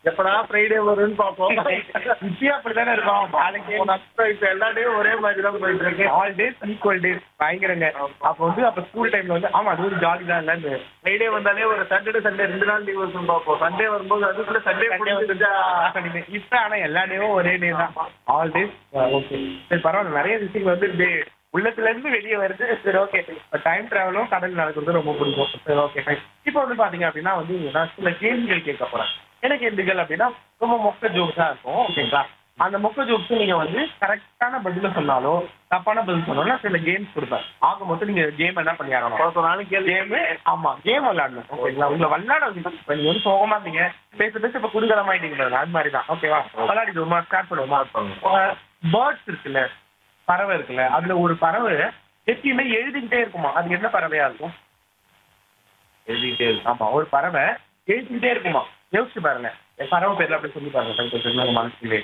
எப்படா ஃப்ரைடே வரும்னு பார்ப்போம் இப்பயும் அப்படிதானே இருக்கும் நாளைக்கு இப்ப எல்லா டேயும் ஒரே மாதிரி தான் போயிட்டு இருக்கு ஆல் டேஸ் ஈக்குவல் டேஸ் பயங்கரங்க அப்ப வந்து அப்ப ஸ்கூல் டைம்ல வந்து ஆமா அது ஒரு ஜாலி தான் இல்ல ஃப்ரைடே வந்தாலே ஒரு சாட்டர்டே சண்டே ரெண்டு நாள் லீவ் வரும்னு பார்ப்போம் சண்டே வரும்போது அதுக்குள்ள சண்டே முடிஞ்சிருச்சா இப்ப ஆனா எல்லா டேவும் ஒரே டே தான் ஆல் டேஸ் ஓகே சரி பரவாயில்ல நிறைய விஷயங்கள் வந்து இப்படி உள்ளத்துல இருந்து வெளியே வருது சரி ஓகே டைம் டிராவலும் கடல் நடக்கிறது ரொம்ப பிடிக்கும் சரி ஓகே இப்போ வந்து பாத்தீங்க அப்படின்னா வந்து நான் சில கேள்விகள் கேட்க போறேன் என்ன கேள்விகள் அப்படின்னா ரொம்ப மொக்க ஜோக்ஸா இருக்கும் ஓகேங்களா அந்த மொக்க ஜோக்ஸ் நீங்க வந்து கரெக்டான பதில சொன்னாலும் தப்பான பதில் சொன்னாலும் சில கேம்ஸ் கொடுப்பேன் ஆக மொத்தம் நீங்க கேம் என்ன பண்ணி ஆகணும் நானும் கேள்வி கேமு ஆமா கேம் விளையாடணும் ஓகேங்களா உங்களை விளையாட வந்து இப்ப நீங்க வந்து சோகமா இருந்தீங்க பேச பேச இப்ப குதூகலமாயிட்டீங்க பாருங்க அது மாதிரி தான் ஓகேவா விளையாடிடுவோமா ஸ்டார்ட் பண்ணுவோமா பேர்ட்ஸ் இருக்குல்ல பறவை இருக்குல்ல அதுல ஒரு பறவை எப்பயுமே எழுதிக்கிட்டே இருக்குமா அது என்ன பறவையா இருக்கும் எழுதிட்டே இருக்கு ஆமா ஒரு பறவை எழுதிக்கிட்டே இருக்குமா யோசிச்சு பாருங்க என் பறவை பேர்ல அப்படி சொல்லி பாருங்க கொஞ்சம் கொஞ்சம் மனசுலே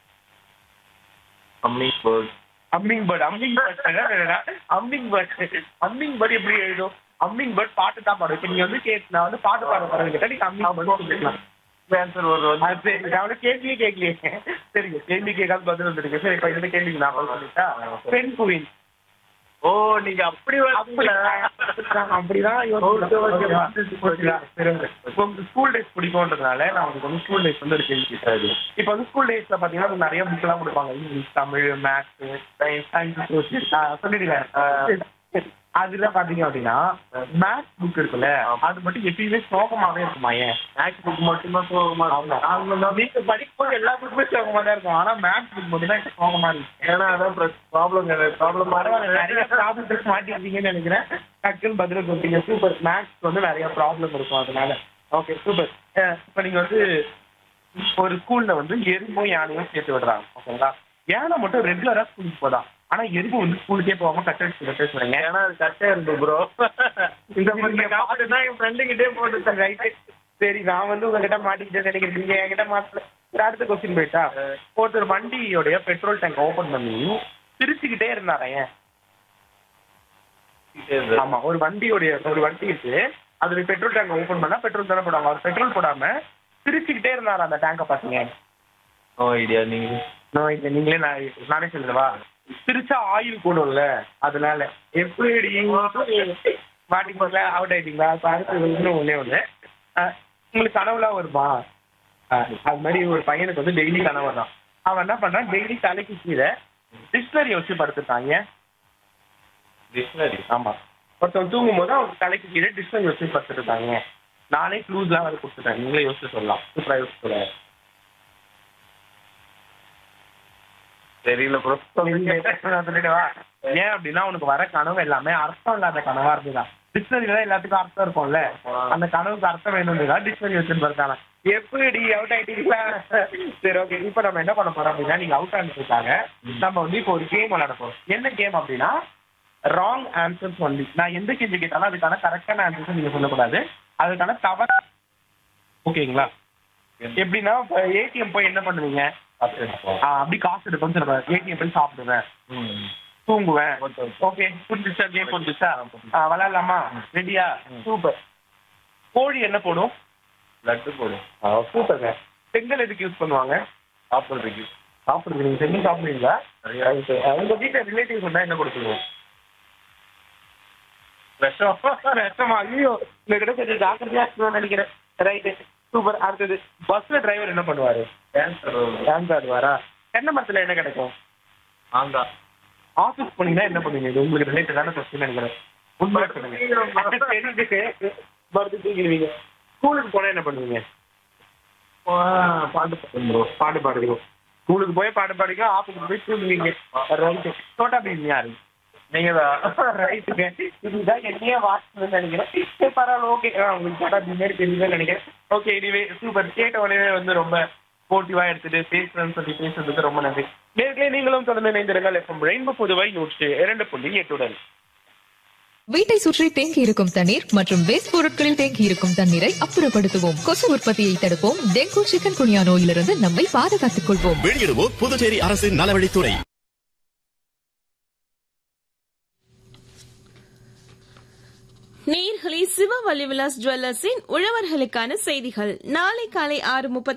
humming bird humming bird humming bird humming bird humming bird எப்படி எழுதும் அம்மிங் பேர்ட் பாட்டு தான் பாடும் இப்ப நீங்க வந்து கேட்டு நான் வந்து பாட்டு பாட பறவை கேட்டா நீங்க அம்மிங் பேர்ட் சொல்லிக்கலாம் ஆன்சர் ஒரு அது சரி நான் வந்து கேள்வியே கேட்கலையே சரிங்க கேள்வி கேட்காத பதில் வந்துருக்கு சரி இப்ப இந்த கேள்விக்கு நான் பதில் சொல்லிட்டா பெண் குயின் ஓ நீங்க அப்படி அப்படி அப்படிதான் ஸ்கூல் டேஸ் பிடிக்கும்ன்றதுனால நான் உங்களுக்கு வந்து ஸ்கூல் டேஸ் வந்து ஒரு கேள்வி கேட்டாரு இப்போ வந்து ஸ்கூல் டேஸ்ல பாத்தீங்கன்னா உங்களுக்கு நிறைய புக் எல்லாம் கொடுப்பாங்க English Tamil maths science social சொல்லிடுங்க அதுல பாத்தீங்க அப்படின்னா மேத்ஸ் புக் இருக்குல்ல அது மட்டும் எப்பயுமே சோகமாவே இருக்குமா ஏன் மேக்ஸ் புக் மட்டும்தான் சோகமா இருக்கும் அவங்க நீங்க படிக்கும்போது எல்லா புக்குமே சோகமா தான் இருக்கும் ஆனா மேத்ஸ் புக் மட்டும் தான் சோகமா இருக்கு ஏன்னா அதான் ப்ராப்ளம் ப்ராப்ளம் பரவாயில்ல நிறைய ப்ராப்ளம் மாட்டிருக்கீங்கன்னு நினைக்கிறேன் டக்குன்னு பதில் கொடுத்தீங்க சூப்பர் மேக்ஸ் வந்து நிறைய ப்ராப்ளம் இருக்கும் அதனால ஓகே சூப்பர் இப்போ நீங்க வந்து ஒரு ஸ்கூல்ல வந்து எறும்பும் யானையும் சேர்த்து விடுறாங்க ஓகேங்களா யானை மட்டும் ரெகுலரா ஸ்கூலுக்கு போதா ஆனா எறும்பு வந்து ஸ்கூலுக்கே போகாம கட்டடிச்சு கட்டடிச்சுறாங்க ஏன்னா அது கரெக்டா இருக்கு ப்ரோ இந்த மாதிரி காப்பிட்டு தான் என் ஃப்ரெண்டு கிட்டே போட்டு ரைட்டு சரி நான் வந்து உங்ககிட்ட மாட்டிக்கிட்டேன்னு நினைக்கிறேன் நீங்க என்கிட்ட மாட்டல சரி, அடுத்த கொஸ்டின் போயிட்டா ஒருத்தர் வண்டியோடைய பெட்ரோல் டேங்க் ஓபன் பண்ணி சிரிச்சுக்கிட்டே இருந்தாரா ஏன் ஆமா ஒரு வண்டியோடைய ஒரு வண்டி இருக்கு அதுல பெட்ரோல் டேங்க் ஓபன் பண்ணா பெட்ரோல் தானே போடுவாங்க அவர் பெட்ரோல் போடாம சிரிச்சுக்கிட்டே இருந்தாரு அந்த டேங்க பாத்தீங்க நோ ஐடியா நீங்க நோ இல்ல நீங்களே நான் நானே சொல்லுவா சிரிச்சா ஆயில் கூடும்ல அதனால எப்படி மாட்டி போகல அவுட் ஆயிட்டீங்களா இப்ப அடுத்து இன்னும் ஒண்ணே ஒண்ணு அஹ், உங்களுக்கு கனவுலாம் வருமா அஹ், அது மாதிரி ஒரு பையனுக்கு வந்து டெய்லி கனவு தான் அவன் என்ன பண்றான் டெய்லி தலைக்கு கீழே டிக்ஷனரி வச்சு படுத்துட்டாங்க டிக்ஷனரி ஆமா ஒருத்தவங்க தூங்கும் போது அவங்க தலைக்கு கீழே டிஸ்டன்ஸ் வச்சு படுத்துருக்காங்க நானே க்ளூஸ்லாம் வந்து கொடுத்துட்டேன் நீங்களே யோசிச்சு சொல்லலாம் சூப்பரா யோசிச்சு சொல்லலாம் தெரியல ப்ரோ நான் சொல்லிடவா ஏன் அப்படின்னா உனக்கு வர கனவு எல்லாமே அர்த்தம் இல்லாத கனவா இருந்துதான் டிக்ஷனரியில எல்லாத்துக்கும் அர்த்தம் இருக்கும்ல அந்த கனவுக்கு அர்த்தம் வேணும்னு டிக்ஷனரி வச்சுன்னு பார்த்தாங்க எப்படி அவுட் ஆயிட்டீங்களா சரி ஓகே இப்போ நம்ம என்ன பண்ண போறோம் அப்படின்னா நீங்க அவுட் ஆனதுக்காக நம்ம வந்து இப்போ ஒரு கேம் விளையாட போறோம் என்ன கேம் அப்படின்னா ராங் ஆன்சர்ஸ் ஒன்லி நான் எந்த கேள்வி கேட்டாலும் அதுக்கான கரெக்டான ஆன்சர்ஸ் நீங்க சொல்லக்கூடாது அதுக்கான தவறு ஓகேங்களா எப்படின்னா ஏடிஎம் போய் என்ன பண்ணுவீங்க ஆ, அப்படி காசு எடுப்பேன்னு சொல்லுவேன் ஏடிஎம் போய் சாப்பிடுவேன் தூங்குவேன் ஓகே புரிஞ்சுச்சா கேம் புரிஞ்சுச்சா ஆ, விளையாடலாமா ரெடியா சூப்பர் கோழி என்ன போடும் லட்டு போடும் சூப்பர்ங்க செங்கல் எதுக்கு யூஸ் பண்ணுவாங்க சாப்பிட்றதுக்கு சாப்பிடுறது நீங்க செங்கல் சாப்பிடுவீங்களா நிறைய உங்க வீட்டுல ரிலேட்டிவ்ஸ் வந்தா என்ன கொடுத்துருவோம் விஷம் விஷமா ஐயோ இந்த கிட்ட கொஞ்சம் ஜாக்கிரதையா இருக்கணும்னு நினைக்கிறேன் ரைட்டு சூப்பர் அடுத்தது பஸ்ல டிரைவர் என்ன பண்ணுவாரு கேன்சர் டான்ஸ் ஆடுவாரா தென்னை மரத்துல என்ன கிடைக்கும் மாங்காய் ஆஃபீஸ் போனீங்கன்னா என்ன பண்ணுவீங்க இது உங்களுக்கு ரிலேட்டடான கொஸ்டின் நினைக்கிறேன் உண்மையா சொல்லுங்க தெரியுது படுத்து தூங்கிடுவீங்க ஸ்கூலுக்கு போனா என்ன பண்ணுவீங்க பாட்டு பாடும் ப்ரோ பாட்டு பாடுவீங்க ஸ்கூலுக்கு போய் பாட்டு பாடுங்க ஆஃபீஸுக்கு போய் தூங்குவீங்க ரைட்டு சோட்டா பீம் யாரு நீங்க தான் ரைட்டுங்க இதுதான் என்னையே வாட்ஸ்னு நினைக்கிறேன் சரி, பரவாயில்ல ஓகே உங்களுக்கு சோட்டா பீம் மாதிரி தெரியுதுன்னு நினைக்கிறேன் ஓகே இதுவே சூப்பர் கேட்ட உடனே வந்து ரொம்ப போட்டிவா எடுத்துட்டு பேசுறேன்னு சொல்லி பேசுறதுக்கு ரொம்ப நன்றி நேர்களே நீங்களும் தொடர்ந்து இணைந்திருங்கள் எஃப்எம் ரெயின்போ புதுவை நூற்று இரண்டு புள்ளி எட்டுடன் வீட்டை சுற்றி தேங்கி இருக்கும் தண்ணீர் மற்றும் வேஸ்ட் பொருட்களில் தேங்கி இருக்கும் தண்ணீரை அப்புறப்படுத்துவோம் கொசு உற்பத்தியை தடுப்போம் டெங்கு சிக்கன் குனியா நோயிலிருந்து நம்மை பாதுகாத்துக் கொள்வோம் வெளியிடுவோர் புதுச்சேரி அரசின் நலவழித்துறை நேயர்களே சிவ வலிவிலாஸ் ஜுவல்லர்ஸின் உழவர்களுக்கான செய்திகள் நாளை காலை ஆறு முப்பத்தி